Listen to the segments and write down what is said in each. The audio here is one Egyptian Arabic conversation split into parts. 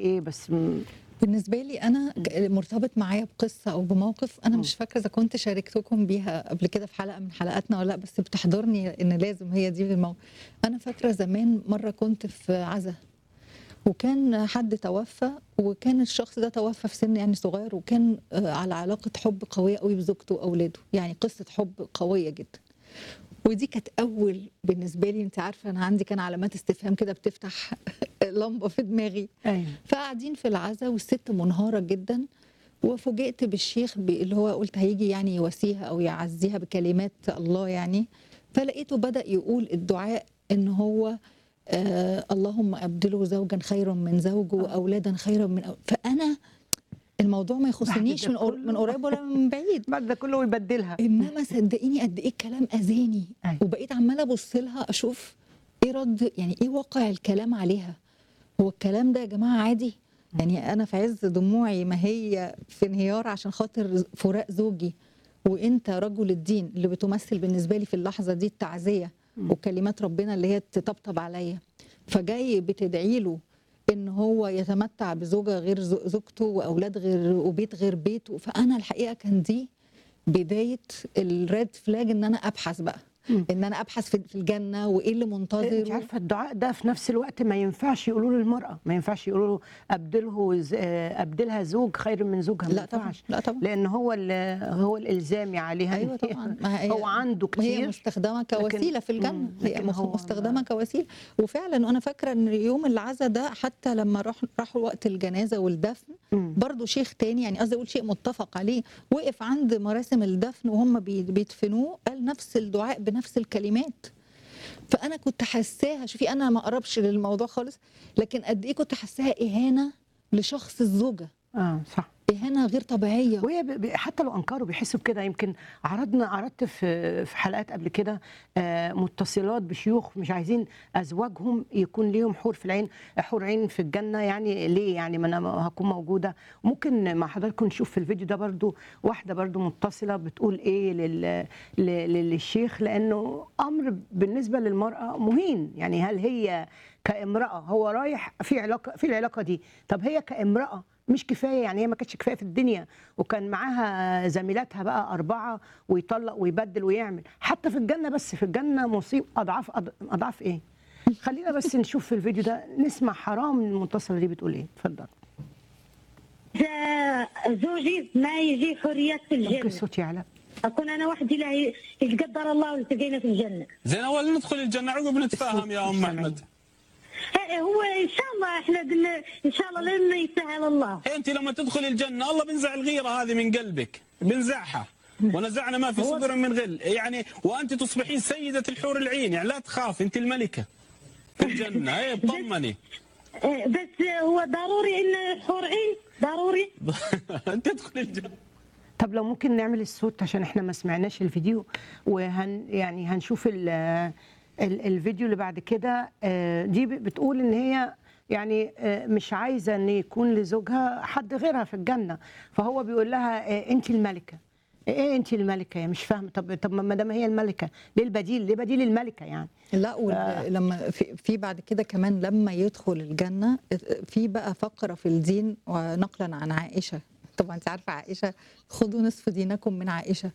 ايه بس م- بالنسبه لي انا ج- مرتبط معايا بقصه او بموقف انا مم. مش فاكره اذا كنت شاركتكم بيها قبل كده في حلقه من حلقاتنا ولا لا بس بتحضرني ان لازم هي دي في الموقف انا فاكره زمان مره كنت في عزا وكان حد توفى وكان الشخص ده توفى في سن يعني صغير وكان آه، على علاقه حب قويه قوي بزوجته واولاده يعني قصه حب قويه جدا ودي كانت اول بالنسبه لي انت عارفه انا عندي كان علامات استفهام كده بتفتح لمبه في دماغي ايوه فقاعدين في العزا والست منهارة جدا وفوجئت بالشيخ ب- اللي هو قلت هيجي يعني يواسيها او يعزيها بكلمات الله يعني فلقيته بدأ يقول الدعاء ان هو آه اللهم ابدله زوجا خيرا من زوجه واولادا خيرا من أو... فانا الموضوع ما يخصنيش ده من قر- كله. من قريب ولا من بعيد بعد ده كله يبدلها انما صدقيني قد ايه الكلام اذاني أيوة. وبقيت عماله ابص لها اشوف ايه رد يعني ايه واقع الكلام عليها هو الكلام ده يا جماعه عادي يعني انا في عز دموعي ما هي في انهيار عشان خاطر فراق زوجي وانت رجل الدين اللي بتمثل بالنسبه لي في اللحظه دي التعزيه وكلمات ربنا اللي هي تطبطب عليا فجاي بتدعي له ان هو يتمتع بزوجه غير زو- زوجته واولاد غير وبيت غير بيته فانا الحقيقه كان دي بدايه الريد فلاج ان انا ابحث بقى مم. ان انا ابحث في في الجنه وايه اللي انت منتظر عارفه الدعاء ده في نفس الوقت ما ينفعش يقولوا له المراه ما ينفعش يقولوا له ابدله ز- آه، ابدلها زوج خير من زوجها ما لا طبعا ينفعش لا طبعا لان هو ال- هو الالزامي عليها ايوه إن هي- طبعا ما هي هو عنده ما هي كتير مستخدمه كوسيله في الجنه مم، هي لكن مخ- هو مستخدمه ما- كوسيله وفعلا وانا فاكره ان يوم العزا ده حتى لما راح راحوا وقت الجنازه والدفن مم. برضو شيخ تاني يعني قصدي اقول شيء متفق عليه وقف عند مراسم الدفن وهم بي- بيدفنوه قال نفس الدعاء بنفس الكلمات فانا كنت حاساها شوفي انا ما اقربش للموضوع خالص لكن قد ايه كنت حاساها اهانه لشخص الزوجه اه صح اهانه غير طبيعيه وهي ب- ب- حتى لو انكروا بيحسوا بكده يمكن عرضنا عرضت في في حلقات قبل كده آه، متصلات بشيوخ مش عايزين ازواجهم يكون ليهم حور في العين حور عين في الجنه يعني ليه يعني ما انا هكون موجوده ممكن مع حضراتكم نشوف في الفيديو ده برضو واحده برضو متصله بتقول ايه لل ل- للشيخ لانه امر بالنسبه للمراه مهين يعني هل هي كامراه هو رايح في علاقه في العلاقه دي طب هي كامراه مش كفايه يعني هي ما كانتش كفايه في الدنيا وكان معاها زميلاتها بقى اربعه ويطلق ويبدل ويعمل حتى في الجنه بس في الجنه مصيب اضعاف أض- اضعاف ايه خلينا بس نشوف في الفيديو ده نسمع حرام المتصله دي بتقول ايه اتفضل إذا زوجي ما يجي حريات في ممكن الجنة الصوت يعلى أكون أنا وحدي لا ي- يتقدر الله والتقينا في الجنة زين اول ندخل الجنه عقب نتفاهم يا ام احمد إيه هو إن شاء الله إحنا قلنا إن شاء الله لما يسهل الله إيه انت لما تدخل الجنه الله بنزع الغيره هذه من قلبك بنزعها ونزعنا ما في صدر من غل يعني وانت تصبحين سيده الحور العين يعني لا تخاف انت الملكه في الجنه ايه طمني إيه بس هو ضروري إن حور عين ضروري انت تدخل الجنه طب لو ممكن نعمل الصوت عشان احنا ما سمعناش الفيديو وهن يعني هنشوف ال ال الفيديو اللي بعد كده آه، دي ب- بتقول ان هي يعني آه، مش عايزه ان يكون لزوجها حد غيرها في الجنه فهو بيقول لها انت الملكه ايه انت الملكه يا مش فاهمه طب طب ما دام هي الملكه ليه البديل ليه بديل الملكه يعني لا وال- لما في, في بعد كده كمان لما يدخل الجنه في بقى فقره في الدين ونقلا عن عائشه طبعا انت عارفه عائشه خذوا نصف دينكم من عائشه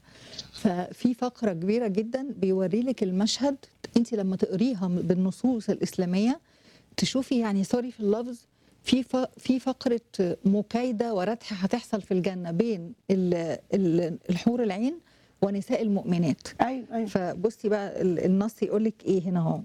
ففي فقره كبيره جدا بيوري لك المشهد انت لما تقريها بالنصوص الاسلاميه تشوفي يعني سوري في اللفظ في ف- في فقره مكايده وردح هتحصل في الجنه بين ال- ال- الحور العين ونساء المؤمنات ايوه ايوه فبصي بقى ال- النص يقول لك ايه هنا اهو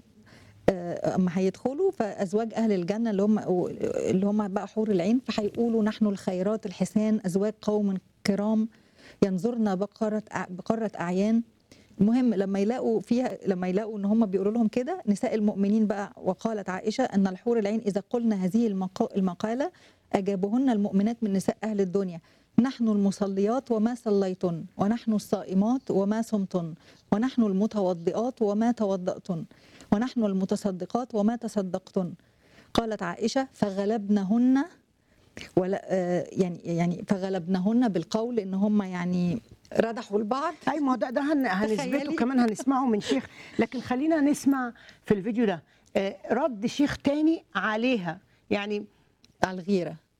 آه، اما هيدخلوا فازواج اهل الجنه اللي هم اللي هم بقى حور العين فهيقولوا نحن الخيرات الحسان ازواج قوم كرام ينظرنا بقره أع- بقره اعيان المهم لما يلاقوا فيها لما يلاقوا ان هم بيقولوا لهم كده نساء المؤمنين بقى وقالت عائشه ان الحور العين اذا قلنا هذه المقا- المقاله اجابهن المؤمنات من نساء اهل الدنيا نحن المصليات وما صليتن ونحن الصائمات وما صمتن ونحن المتوضئات وما توضأتن ونحن المتصدقات وما تصدقتن قالت عائشة فغلبنهن ولا آه، يعني يعني فغلبنهن بالقول ان هم يعني ردحوا البعض اي ما هو ده ده هن هنثبته تخيلي. كمان هنسمعه من شيخ لكن خلينا نسمع في الفيديو ده آه، رد شيخ تاني عليها يعني على الغيره